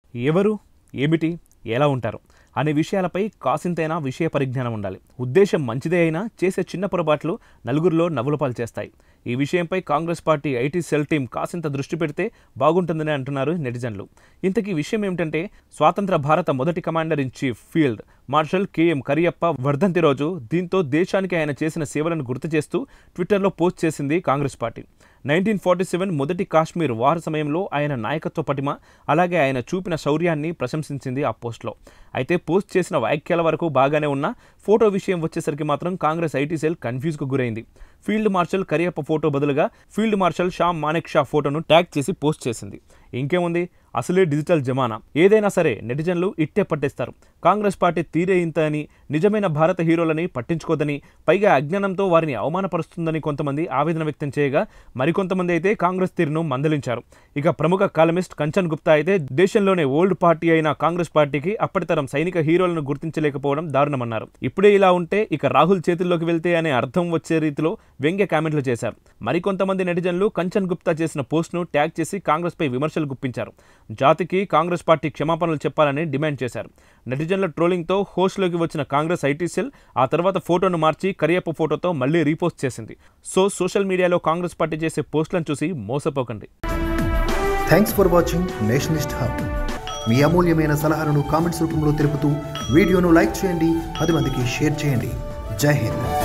ఎవరు ఏమిటి ఎలా ఉంటారు అనే విషయాలపై కాసింతైనా విషయ పరిజ్ఞానం ఉండాలి ఉద్దేశం మంచిదే అయినా చేసే చిన్న పొరపాట్లు నలుగురిలో నవ్వులపాలు చేస్తాయి ఈ విషయంపై Congress party IT cell team కాసింత దృష్టి పెడితే బాగుంటుందని అంటున్నారు నెటిజన్లు ఇంతకీ విషయం ఏమిటంటే స్వాతంత్ర భారత మొదటి commander in chief field marshal KM Cariappa వర్ధంతి రోజు దీంతో దేశానికి ఆయన చేసిన సేవలను గుర్తు చేస్తూ ట్విట్టర్లో పోస్ట్ చేసింది Congress party nineteen forty seven మొదటి కాశ్మీర్ వార్ సమయంలో ఆయన నాయకత్వ పటిమ అలాగే ఆయన చూపిన శౌర్యాన్ని ప్రశంసించింది ఆ పోస్ట్లో అయితే పోస్ట్ చేసిన వ్యాఖ్యల వరకు బాగానే ఉన్న ఫోటో విషయం వచ్చేసరికి మాత్రం కాంగ్రెస్ ఐటీ సెల్ కన్ఫ్యూజ్కు గురైంది ఫీల్డ్ మార్షల్ కరియప్ప ఫోటో బదులుగా field marshal Sam Manekshaw ఫోటోను ట్యాగ్ చేసి పోస్ట్ చేసింది ఇంకేముంది అసలే డిజిటల్ జమానా ఏదైనా సరే నెటిజన్లు ఇట్టే పట్టేస్తారు కాంగ్రెస్ పార్టీ తీరే ఇంత అని నిజమైన భారత హీరోలని పట్టించుకోదని పైగా అజ్ఞానంతో వారిని అవమానపరుస్తుందని కొంతమంది ఆవేదన వ్యక్తం చేయగా మరికొంతమంది అయితే కాంగ్రెస్ తీరును మందలించారు ఇక ప్రముఖ కాలమిస్ట్ కంచన్ గుప్తా అయితే దేశంలోనే ఓల్డ్ పార్టీ అయిన కాంగ్రెస్ పార్టీకి అప్పటితరం సైనిక హీరోలను గుర్తించలేకపోవడం దారుణమన్నారు ఇప్పుడే ఇలా ఉంటే ఇక రాహుల్ చేతుల్లోకి వెళ్తే అనే అర్థం వచ్చే రీతిలో వ్యంగ్య కామెంట్లు చేశారు మరికొంతమంది నెటిజన్లు కంచన్ గుప్తా చేసిన పోస్ట్ను ట్యాగ్ చేసి కాంగ్రెస్పై విమర్శలు గుప్పించారు జాతికి కాంగ్రెస్ పార్టీ క్షమాపణలు చెప్పాలని డిమాండ్ చేశారు నెటిజన్ల ట్రోలింగ్తో హోస్ట్లోకి వచ్చిన కాంగ్రెస్ ఐటీ సెల్ ఆ తర్వాత ఫోటోను మార్చి కరియప్ప ఫోటోతో మళ్ళీ రీపోస్ట్ చేసింది సో సోషల్ మీడియాలో కాంగ్రెస్ పార్టీ చేసే పోస్టులను చూసి మోసపోకండి thanks for watching nationalist hub మీ అమూల్యమైన సలహాలను కామెంట్స్ రూపంలో తెలుపుతూ వీడియోను లైక్ చేయండి పది మందికి షేర్ చేయండి జై హింద్